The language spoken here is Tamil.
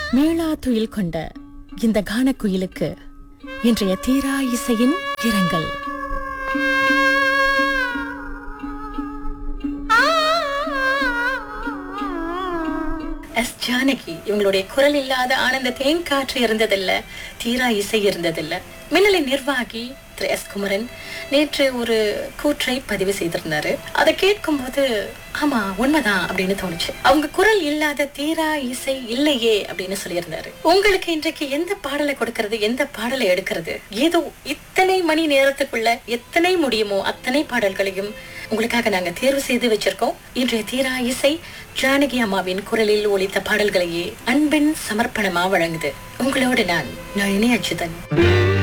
மேளா துயில் கொண்ட இந்த கானக்குயிலுக்கு இன்றைய தீரா இசையின் இரங்கல் எஸ் ஜானகி இவங்களுடைய குரல் இல்லாத ஆனந்த தேன்காற்று இருந்ததில்ல தீரா இசை இருந்ததில்ல மின்னலை நிர்வாகி திரு எஸ் குமரன் நேற்று ஒரு கூற்றை பதிவு செய்திருந்தாரு அதை கேட்கும்போது ஆமா உண்மைதான் அப்படின்னு தோணுச்சு அவங்க குரல் இல்லாத தீரா இசை இல்லையே அப்படின்னு சொல்லியிருந்தாரு உங்களுக்கு இன்றைக்கு எந்த பாடலை கொடுக்கறது எந்த பாடலை எடுக்கிறது ஏதோ இத்தனை மணி நேரத்துக்குள்ள எத்தனை முடியுமோ அத்தனை பாடல்களையும் உங்களுக்காக நாங்க தேர்வு செய்து வச்சிருக்கோம் இன்றைய தீரா இசை ஜானகி அம்மாவின் குரலில் ஒலித்த பாடல்களையே அன்பின் சமர்ப்பணமா வழங்குது உங்களோடு நான் நளினி அச்சுதன்